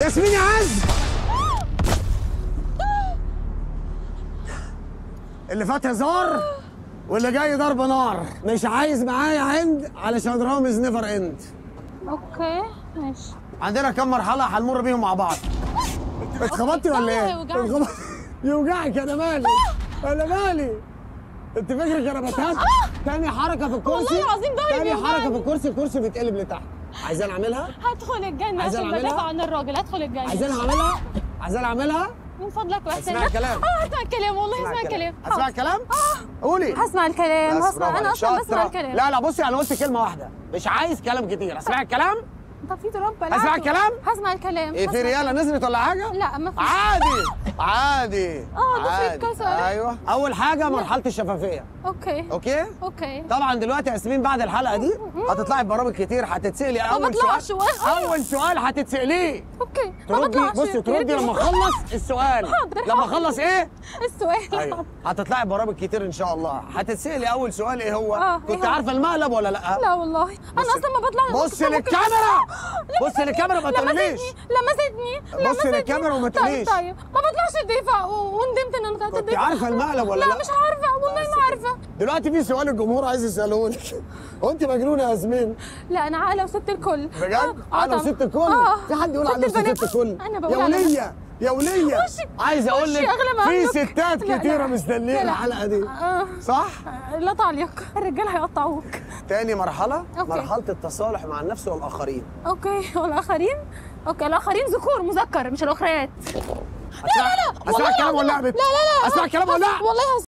ياسمين يا عز اللي فات هزار واللي جاي ضرب نار مش عايز معايا عند علشان رامز نيفر اند اوكي ماشي عندنا كم مرحله هنمر بيهم مع بعض اتخبطتي ولا ايه؟ يوجعني. اتخبط- يوجعك انا مالي انا مالي انت فاكرك انا بتهز تاني حركه في الكرسي والله العظيم ضهري تاني بيوجعني. حركه في الكرسي الكرسي بيتقلب لتحت عايزين اعملها؟ هدخل الجنة عايزة عشان أعملها؟ بدافع عن الراجل هدخل الجنة عايزين اعملها؟ عايزين اعملها؟ من فضلك واحسن اسمعي الكلام. اه هسمع الكلام والله هسمع الكلام اسمع الكلام؟ قولي هسمع الكلام بس هسمع برافو انا عليك. اصلا بسمع شاطرة. الكلام لا لا بصي انا قلت كلمه واحده مش عايز كلام كتير اسمعي الكلام طب في تراب بلعته. أسمع الكلام؟ هسمع الكلام ايه في هسمع رياله نزلت ولا حاجه لا ما في عادي عادي اه، ضفري عادي. اتكسر. ايوه اول حاجه مرحله الشفافيه اوكي اوكي اوكي طبعا دلوقتي ياسمين بعد الحلقه دي هتطلعي في برامج كتير هتتسالي اول بطلعش سؤال ولا- اول سؤال هتتساليه اوكي ما تردي بطلعش بصي تردي لما اخلص السؤال حاضر، لما حاضر. اخلص ايه السؤال ايوه هتطلعي في برامج كتير ان شاء الله هتتسالي اول سؤال ايه هو اه، كنت إيه هو؟ عارفه المقلب ولا لا لا والله انا اصلا ما بطلع بصي للكاميرا بصي للكاميرا ما تقوليش لمستني لمستني بصي للكاميرا وما طيب تقوليش. طيب ما بطلعش الدفاع و- وندمت ان انا طلعت كنت الدفاع عارفه المقلب ولا لا لا مش عارفه والله ما عارفه دلوقتي في سؤال الجمهور عايز يسالوه لك هو انت مجنونه يا ياسمين لا انا عاقله وست الكل بجد آه، آه على طبعا. ست الكل آه. في حد يقول ست على نفسه البنات. ست الكل انا بقول يا على وليه يا وليه وشي- عايز اقول وشي لك أغلى ما في عندك. ستات لا، كتيره لا. مستنيه لا، لا. الحلقه دي آه. صح لا تعليق الرجال هيقطعوك تاني مرحله أوكي. مرحله التصالح مع النفس والاخرين اوكي والاخرين اوكي الاخرين ذكور مذكر مش الاخريات لا لا لا اسمع الكلام ولا لا لا لا لا اسمع الكلام ولا لا والله